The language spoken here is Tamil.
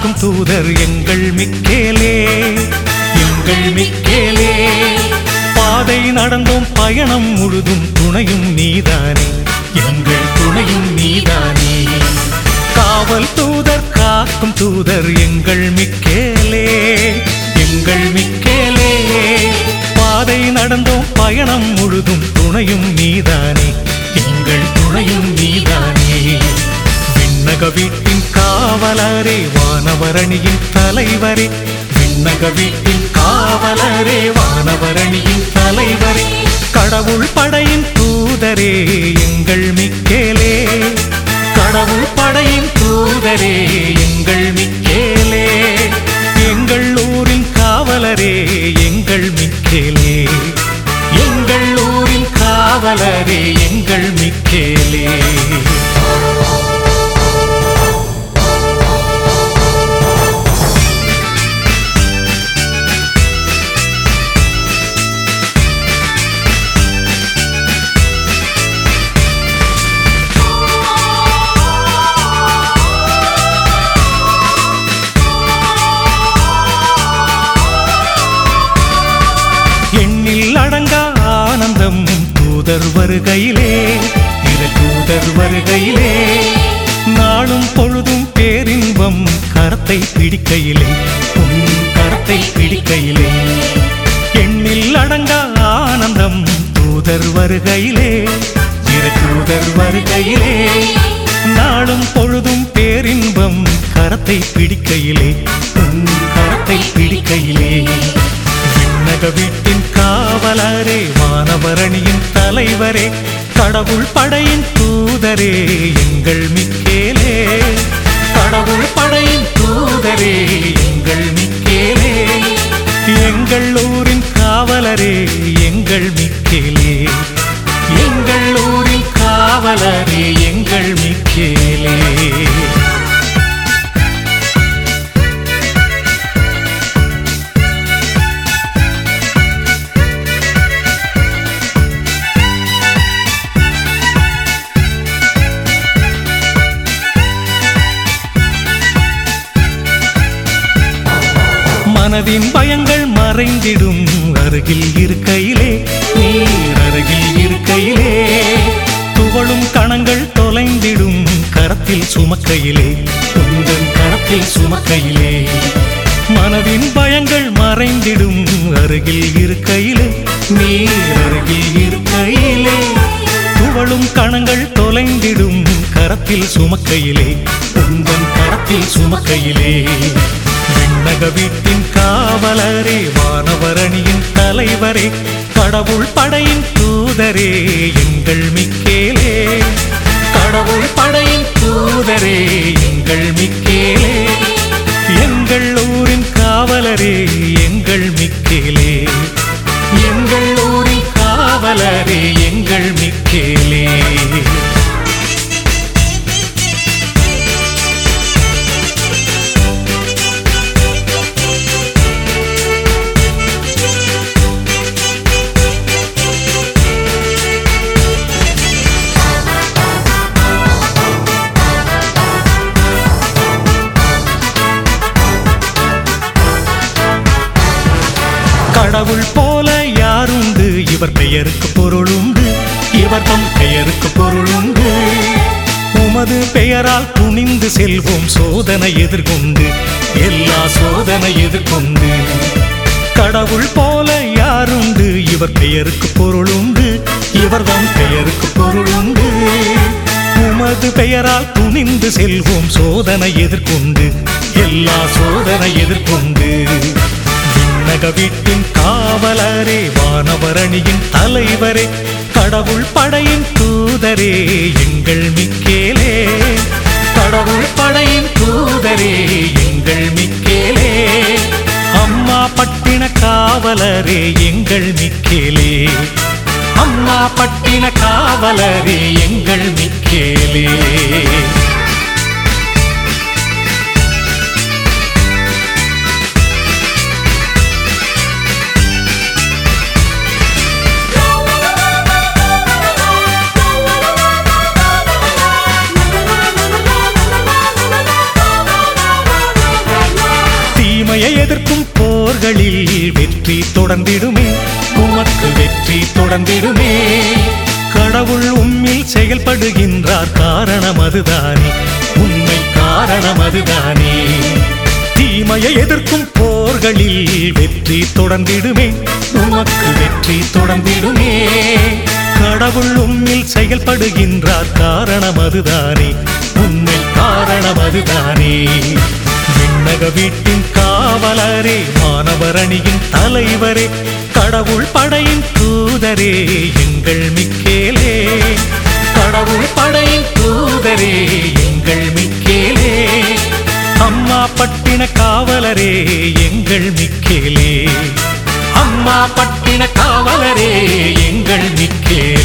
காக்கும் தூதர் எங்கள் மிக்கேலே எங்கள் மிக்கேலே பாதை நடந்தோம் பயணம் முழுதும் துணையும் நீதானே எங்கள் துணையும் நீதானே காவல் தூதர் காக்கும் தூதர் எங்கள் மிக்கேலே எங்கள் மிக்கேலே பாதை நடந்தோம் பயணம் முழுதும் துணையும் நீதானே எங்கள் துணையும் நீதானே விண்ணக வீட்டின் காவலரே வானவரணியின் தலைவரே விண்ணக வீட்டின் காவலரே வானவரணியின் தலைவரே கடவுள் படையின் தூதரே எங்கள் மிக்கேலே கடவுள் படையின் தூதரே எங்கள் மிக்கேலே எங்கள் ஊரின் காவலரே எங்கள் மிக்கேலே எங்கள் ஊரின் காவலரே எங்கள் மிக்கேலே எண்ணில் அடங்கா ஆனந்தம் தூதர் வருகையிலே இரு தூதர் வருகையிலே நாளும் பொழுதும் பேரின்பம் கரத்தை பிடிக்கையிலே உன் கரத்தை பிடிக்கையிலே எண்ணில் அடங்கா ஆனந்தம் தூதர் வருகையிலே இரு தூதர் வருகையிலே நாளும் பொழுதும் பேரின்பம் கரத்தை பிடிக்கையிலே உன் கரத்தை பிடிக்கையிலே விண்ணக வீட்டின் காவலரே வானவரணியின் தலைவரே கடவுள் படையின் தூதரே எங்கள் மிக்கேலே கடவுள் படையின் தூதரே எங்கள் மிக்கேலே எங்கள் ஊரின் காவலரே எங்கள் மிக்கேலே எங்கள் ஊரின் காவலரே எங்கள் மிக்கேலே மனதின் பயங்கள் மறைந்திடும் அருகில் இருக்கையிலே நீர் அருகில் இருக்கையிலே துவளும் கணங்கள் தொலைந்திடும் கரத்தில் சுமக்கையிலே உங்கள் கரத்தில் சுமக்கையிலே மனதின் பயங்கள் மறைந்திடும் அருகில் இருக்கையிலே நீர் அருகில் இருக்கையிலே துவளும் கணங்கள் தொலைந்திடும் கரத்தில் சுமக்கையிலே உங்கள் கரத்தில் சுமக்கையிலே விண்ணக வீட்டின் காவலரே வானவரணியின் தலைவரே கடவுள் படையின் தூதரே எங்கள் மிக்கேலே கடவுள் படையின் தூதரே எங்கள் மிக்கேலே எங்கள் ஊரின் காவலரே எங்கள் மிக்கேலே எங்கள் ஊரின் காவலரே எங்கள் மிக்கேலே கடவுள் போல யாருண்டு இவர் பெயருக்கு பொருளுண்டு இவர் தம் பெயருக்கு பொருளுண்டு உமது பெயரால் துணிந்து செல்வோம் சோதனை எதிர்கொண்டு எல்லா சோதனை எதிர்கொண்டு கடவுள் போல யாருண்டு இவர் பெயருக்கு பொருளுண்டு இவர் தம் பெயருக்கு பொருளுண்டு உமது பெயரால் துணிந்து செல்வோம் சோதனை எதிர்கொண்டு எல்லா சோதனை எதிர்கொண்டு விண்ணக வீட்டின் காவலரே வானவரணியின் தலைவரே கடவுள் படையின் தூதரே எங்கள் மிக்கேலே கடவுள் படையின் தூதரே எங்கள் மிக்கேலே அம்மா பட்டின காவலரே எங்கள் மிக்கேலே அம்மா பட்டின காவலரே எங்கள் மிக்கேலே வெற்றி தொடர்ந்திடுமே உமக்கு வெற்றி தொடர்ந்திடுமே கடவுள் உம்மில் செயல்படுகின்றார் காரணம் அதுதானே உண்மை காரணம் அதுதானே தீமையை எதிர்க்கும் போர்களில் வெற்றி தொடர்ந்திடுமே உமக்கு வெற்றி தொடர்ந்திடுமே கடவுள் உம்மில் செயல்படுகின்றார் காரணம் அதுதானே உண்மை காரணம் அதுதானே விண்ணக வீட்டின் காவலரே மாணவர் அணியின் தலைவரே கடவுள் படையின் தூதரே எங்கள் மிக்கேலே கடவுள் படையின் தூதரே எங்கள் மிக்கேலே அம்மா பட்டின காவலரே எங்கள் மிக்கேலே அம்மா பட்டின காவலரே எங்கள் மிக்கேலே